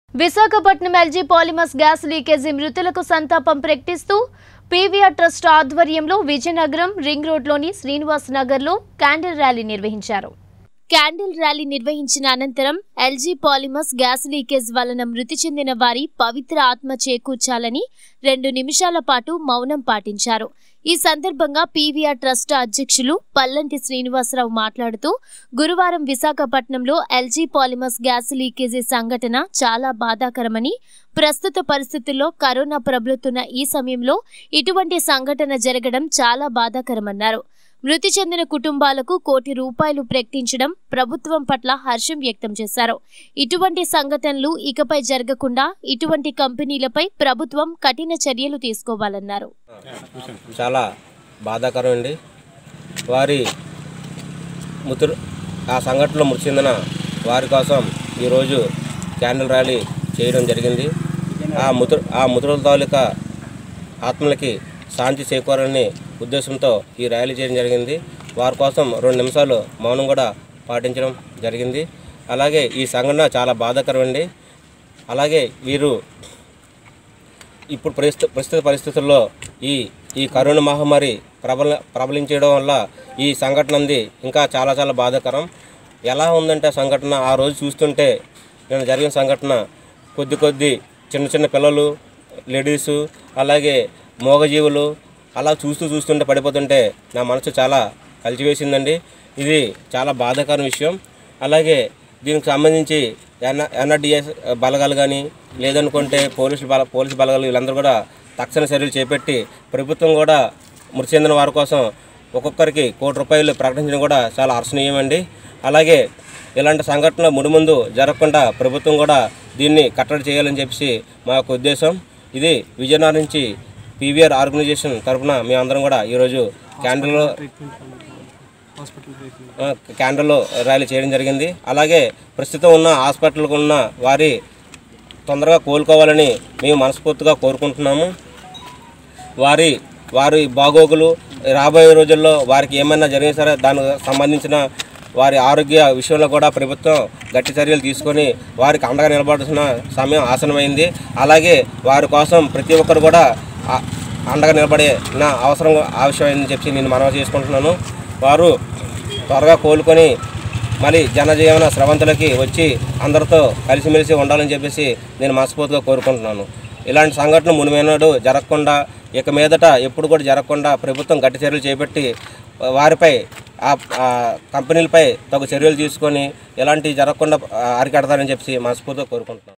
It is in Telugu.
Visakhapatnam LG Polymers gas leakage మృతులకు సంతాపం ప్రకటిస్తూ పీవీఆర్ ట్రస్ట్ ఆధ్వర్యంలో విజయనగరం రింగ్ రోడ్లోని శ్రీనివాస్ నగర్లో క్యాండిల్ ర్యాలీ నిర్వహించారు క్యాండిల్ ర్యాలీ నిర్వహించిన అనంతరం ఎల్జీ పాలిమర్స్ గ్యాస్ లీకేజ్ వలన మృతి చెందిన వారి పవిత్ర ఆత్మ చేకూర్చాలని రెండు నిమిషాల పాటు మౌనం పాటించారు ఈ సందర్భంగా పీవీఆర్ ట్రస్ట్ అధ్యక్షులు పల్లంటి శ్రీనివాసరావు మాట్లాడుతూ గురువారం విశాఖపట్నంలో ఎల్జీ పాలిమర్స్ గ్యాస్ లీకేజీ సంఘటన చాలా బాధాకరమని ప్రస్తుత పరిస్థితుల్లో కరోనా ప్రబలుతున్న ఈ సమయంలో ఇటువంటి సంఘటన జరగడం చాలా బాధాకరమన్నారు మృతి చెందిన కుటుంబాలకు కోటి రూపాయలు ప్రకటించడం ప్రభుత్వం పట్ల హర్షం వ్యక్తం చేశారు ఇటువంటి సంఘటనలు ఇకపై జరగకుండా ఇటువంటి కంపెనీలపై ప్రభుత్వం కఠిన చర్యలు తీసుకోవాలన్నారు చాలా బాధాకరం అండి వారి మృతులు ఆ సంఘటనలో మృతి చెందిన వారి కోసం ఈరోజు క్యాండిల్ ర్యాలీ చేయడం జరిగింది ఆ మృతు ఆ మృతుల తాలూకా ఆత్మలకి శాంతి చేకూరాలని ఉద్దేశంతో ఈ ర్యాలీ చేయడం జరిగింది వారి కోసం రెండు నిమిషాలు మౌనం కూడా పాటించడం జరిగింది అలాగే ఈ సంఘటన చాలా బాధాకరం అండి అలాగే వీరు ఇప్పుడు ప్రస్తుత ప్రస్తుత పరిస్థితుల్లో ఈ ఈ కరోనా మహమ్మారి ప్రబల ప్రబలించడం వల్ల ఈ సంఘటన ఉంది ఇంకా చాలా చాలా బాధాకరం ఎలా ఉందంటే ఆ సంఘటన ఆ రోజు చూస్తుంటే నేను జరిగిన సంఘటన కొద్ది కొద్ది చిన్న చిన్న పిల్లలు లేడీసు అలాగే మూగజీవులు అలా చూస్తూ చూస్తుంటే పడిపోతుంటే నా మనసు చాలా కలిచివేసిందండి ఇది చాలా బాధాకరం విషయం అలాగే దీనికి సంబంధించి ఎన్ ఎన్ఆర్డిఎస్ బలగాలు కానీ లేదనుకుంటే పోలీసు బల పోలీసు బలగాలు వీళ్ళందరూ కూడా తక్షణ చర్యలు చేపట్టి ప్రభుత్వం కూడా మృతి చెందిన వారి కోసం ఒక్కొక్కరికి కోటి రూపాయలు ప్రకటించడం కూడా చాలా హర్షణీయమండి అలాగే ఇలాంటి సంఘటన ముడిముందు జరగకుండా ప్రభుత్వం కూడా దీన్ని కట్టడి చేయాలని చెప్పేసి మా యొక్క ఉద్దేశం ఇది విజయనగరం నుంచి పీవీఆర్ ఆర్గనైజేషన్ తరఫున మేమందరం కూడా ఈరోజు క్యాండిల్లో ఆ, క్యాండిల్లో ర్యాలీ చేయడం జరిగింది అలాగే ప్రస్తుతం ఉన్న హాస్పిటల్కు ఉన్న వారి తొందరగా కోలుకోవాలని మేము మనస్ఫూర్తిగా కోరుకుంటున్నాము వారి వారి బాగోగులు రాబోయే రోజుల్లో వారికి ఏమైనా జరిగినా సరే దానికి సంబంధించిన వారి ఆరోగ్య విషయంలో కూడా ప్రభుత్వం గట్టి చర్యలు తీసుకొని వారికి అండగా నిలబడాల్సిన సమయం ఆసనమైంది అలాగే వారి కోసం ప్రతి ఒక్కరు కూడా ఆ- అండగా నిలబడే నా అవసరం ఆవశ్యమైందని చెప్పి నేను మనవి చేసుకుంటున్నాను వారు త్వరగా కోలుకొని మళ్ళీ జనజీవన స్రవంతులకి వచ్చి అందరితో కలిసిమెలిసి ఉండాలని చెప్పేసి నేను మనస్ఫూర్తిగా కోరుకుంటున్నాను ఇలాంటి సంఘటన మునిమేనాడు జరగకుండా ఇక మీదట ఎప్పుడు కూడా జరగకుండా ప్రభుత్వం గట్టి చర్యలు చేపట్టి వారిపై ఆ ఆ కంపెనీలపై తగు చర్యలు తీసుకొని ఎలాంటివి జరగకుండా ఆ, అరికడతారని చెప్పి మనస్ఫూర్తిగా కోరుకుంటున్నాను